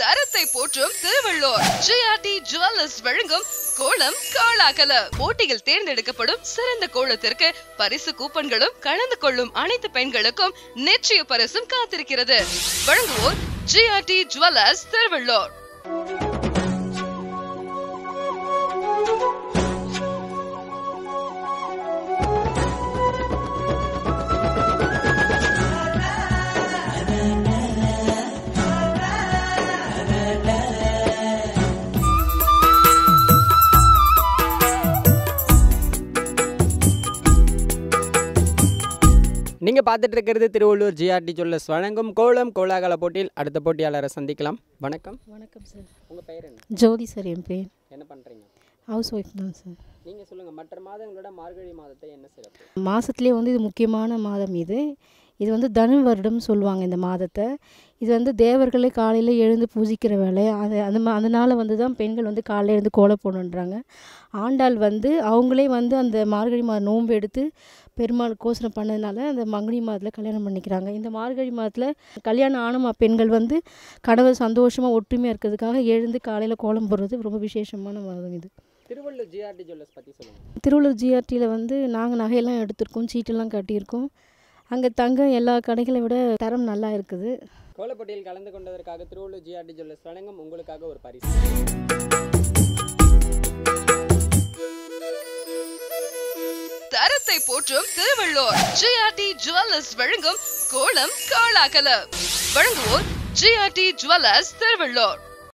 தரத்தை போற்றும் Tiruvallur GRT jewellers வழங்கும் கோலம் கோலாகல போட்டியில் தேர்ந்தெடுக்கப்படும் சிறந்த கோலத்திற்கு பரிசு கூப்பன்களும் கலந்து கொள்ளும் அனைத்து பெண்களுக்கும் நிச்சய பரிசும் காத்திருக்கிறது வழங்குவோர் ஜிஆர்டி ஜுவல்லர்ஸ் திருவள்ளூர் நீங்கள் பார்த்துட்டு இருக்கிறது திருவள்ளூர் ஜிஆர்டி ஜுவல்லர்ஸ் வழங்கும் கோலம் கோலாகல போட்டியில் அடுத்த போட்டியாளரை சந்திக்கலாம் வணக்கம் வணக்கம் சார் உங்கள் பெயர் என்ன ஜோதி சார் என் பேர் என்ன பண்ணுறீங்க ஹவுஸ் ஒய்ஃப் தான் சார் நீங்கள் சொல்லுங்கள் மற்ற மாதங்களோட மார்கழி மாதத்தை என்ன சிறப்பு மாதத்துலேயே வந்து இது முக்கியமான மாதம் இது இது வந்து தனு வருடம் சொல்லுவாங்க இந்த மாதத்தை இது வந்து தேவர்களே காலையில் எழுந்து பூஜிக்கிற வேலை அது அந்த மா அதனால் வந்து தான் பெண்கள் வந்து காலையில் எழுந்து கோலம் போடணுன்றாங்க ஆண்டாள் வந்து அவங்களே வந்து அந்த மார்கழி மாதம் நோன்பு எடுத்து பெருமாள் கோசனம் பண்ணதுனால அந்த மங்கனி மாதத்தில் கல்யாணம் பண்ணிக்கிறாங்க இந்த மார்கழி மாதத்தில் கல்யாணம் ஆன மா- பெண்கள் வந்து கணவர் சந்தோஷமாக ஒற்றுமையாக இருக்கிறதுக்காக எழுந்து காலையில் கோலம் போடுறது ரொம்ப விசேஷமான மாதம் இது திருவள்ளூர் ஜிஆர்டி ஜுவல்லர்ஸ் பற்றி சொல்லுங்கள் திருவள்ளூர் ஜிஆர்டியில் வந்து நாங்கள் நகையெல்லாம் எடுத்திருக்கோம் சீட்டெல்லாம் கட்டியிருக்கோம் அங்கே தங்கம் எல்லா கடைகளை விட தரம் நல்லா இருக்குது கோலப்போட்டியில் கலந்து கொண்டதற்காக திருவள்ளூர் ஜிஆர்டி ஜுவல்லர்ஸ் வழங்கும் உங்களுக்காக ஒரு பரிசு தரத்தை போற்றும் திருவள்ளூர் ஜிஆர்டி ஜுவல்லர்ஸ் வழங்கும் கோலம் கோலாகல வழங்குவோர் ஜிஆர்டி ஜுவல்லர்ஸ் திருவள்ளூர்